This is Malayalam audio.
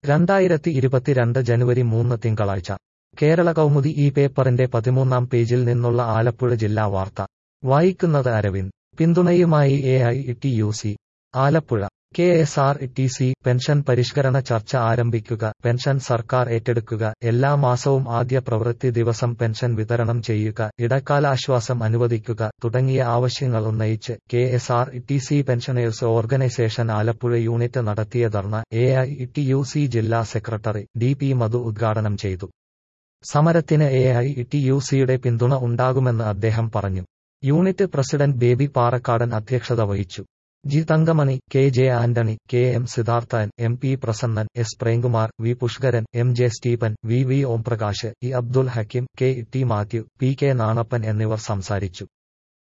രണ്ടായിരത്തി ഇരുപത്തിരണ്ട് ജനുവരി മൂന്ന് തിങ്കളാഴ്ച കേരള കൗമുദി ഈ പേപ്പറിന്റെ പതിമൂന്നാം പേജിൽ നിന്നുള്ള ആലപ്പുഴ ജില്ലാ വാർത്ത വായിക്കുന്നത് അരവിന്ദ് പിന്തുണയുമായി A I T U C Alappuzha K S R T C pension പരിഷ്കരണ ചർച്ച ആരംഭിക്കുക പെൻഷൻ സർക്കാർ ഏറ്റെടുക്കുക എല്ലാ മാസവും ആദ്യ പ്രവൃത്തി ദിവസം പെൻഷൻ വിതരണം ചെയ്യുക ഇടക്കാലാശ്വാസം അനുവദിക്കുക തുടങ്ങിയ ആവശ്യങ്ങൾ ഉന്നയിച്ച് K S R T C pensioners organisation Alappuzha unit നടത്തിയ dharna A I T U C ജില്ലാ സെക്രട്ടറി ഡി പി മധു ഉദ്ഘാടനം ചെയ്തു സമരത്തിന് എ ഐ ടി യു സിയുടെ പിന്തുണ ഉണ്ടാകുമെന്ന് അദ്ദേഹം പറഞ്ഞു യൂണിറ്റ് പ്രസിഡന്റ് ബേബി പാറക്കാടൻ അധ്യക്ഷത വഹിച്ചു G Thankamani K J Antony K M Siddharthan M P Prasannan S Premkumar V Pushkaran M J Stephen V V Omprakash E Abdul Hakeem K T Mathew P K Nanappan എന്നിവർ സംസാരിച്ചു